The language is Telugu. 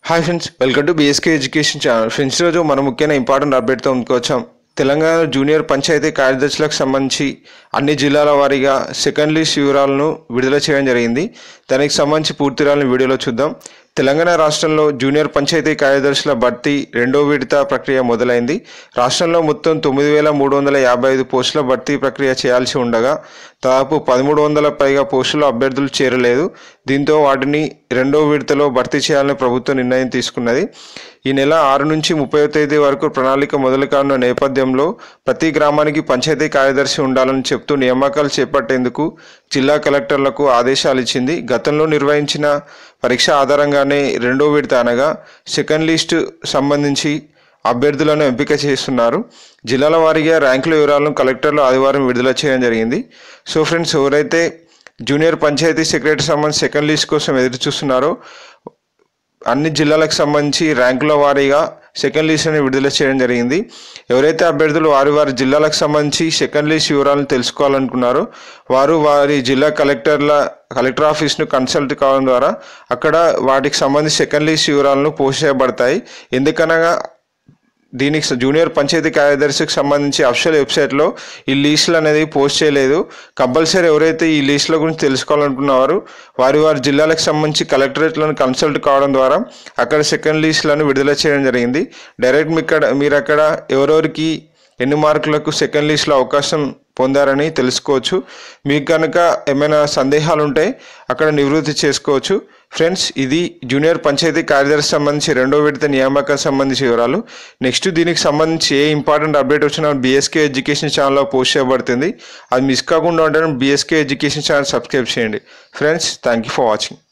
hi friends welcome to BSK education channel friends రోజు మనం ముఖ్యమైన ఇంపార్టెంట్ అప్డేట్తో వచ్చాం తెలంగాణ జూనియర్ పంచాయతీ కార్యదర్శులకు సంబంధించి అన్ని జిల్లాల వారీగా సెకండ్ లిస్ట్ వివరాలను విడుదల చేయడం జరిగింది దానికి సంబంధించి పూర్తి వివరాలను వీడియోలో చూద్దాం తెలంగాణ రాష్ట్రంలో జూనియర్ పంచాయతీ కార్యదర్శుల భర్తీ రెండో విడత ప్రక్రియ మొదలైంది రాష్ట్రంలో మొత్తం తొమ్మిది వేల మూడు వందల యాభై ఐదు పోస్టుల భర్తీ ప్రక్రియ చేయాల్సి ఉండగా దాదాపు పదమూడు వందల పైగా పోస్టుల అభ్యర్థులు చేరలేదు దీంతో వాటిని రెండో విడతలో భర్తీ చేయాలని ప్రభుత్వం నిర్ణయం తీసుకున్నది ఈ నెల ఆరు నుంచి ముప్పై తేదీ వరకు ప్రణాళిక మొదలు కానున్న నేపథ్యంలో ప్రతి గ్రామానికి పంచాయతీ కార్యదర్శి ఉండాలని చెప్తూ నియామకాలు చేపట్టేందుకు జిల్లా కలెక్టర్లకు ఆదేశాలు ఇచ్చింది గతంలో నిర్వహించిన పరీక్ష ఆధారంగానే రెండో విడత అనగా సెకండ్ లిస్ట్ సంబంధించి అభ్యర్థులను ఎంపిక చేస్తున్నారు జిల్లాల వారీగా ర్యాంకుల వివరాలను కలెక్టర్లు ఆదివారం విడుదల చేయడం జరిగింది సో ఫ్రెండ్స్ ఎవరైతే జూనియర్ పంచాయతీ సెక్రటరీ సంబంధించి సెకండ్ లిస్ట్ కోసం ఎదురు చూస్తున్నారో అన్ని జిల్లాలకు సంబంధించి ర్యాంకుల వారీగా సెకండ్ లిస్ట్ని విడుదల చేయడం జరిగింది ఎవరైతే అభ్యర్థులు వారి వారి జిల్లాలకు సంబంధించి సెకండ్ లిస్ట్ వివరాలను తెలుసుకోవాలనుకున్నారో వారు వారి జిల్లా కలెక్టర్ల కలెక్టర్ ఆఫీస్ను కన్సల్ట్ కావడం ద్వారా అక్కడ వాటికి సంబంధించి సెకండ్ లిస్ట్ వివరాలను పోస్ట్ చేయబడతాయి ఎందుకనగా దీనికి స- జూనియర్ పంచాయతీ కార్యదర్శికి సంబంధించి అఫిషియల్ వెబ్సైట్లో ఈ లిస్టులు అనేది పోస్ట్ చేయలేదు కంపల్సరీ ఎవరైతే ఈ లిస్టుల గురించి తెలుసుకోవాలనుకున్నారో వారి వారి జిల్లాలకు సంబంధించి కలెక్టరేట్లను కన్సల్ట్ కావడం ద్వారా అక్కడ సెకండ్ లిస్టులను విడుదల చేయడం జరిగింది డైరెక్ట్ మీ ఇక్కడ మీరు అక్కడ ఎవరెవరికి ఎన్ని మార్కులకు సెకండ్ లిస్ట్లో అవకాశం పొందారని తెలుసుకోవచ్చు మీకు కనుక ఏమైనా సందేహాలు ఉంటే అక్కడ నివృత్తి చేసుకోవచ్చు ఫ్రెండ్స్ ఇది జూనియర్ పంచాయతీ కార్యదర్శి సంబంధించి రెండో విడత నియామకం సంబంధించి వివరాలు నెక్స్ట్ దీనికి సంబంధించి ఏ ఇంపార్టెంట్ అప్డేట్ వచ్చినా బీఎస్కే ఎడ్యుకేషన్ ఛానల్లో పోస్ట్ చేయబడుతుంది అది మిస్ కాకుండా ఉంటే బీఎస్కే ఎడ్యుకేషన్ ఛానల్ సబ్స్క్రైబ్ చేయండి friends thank you for watching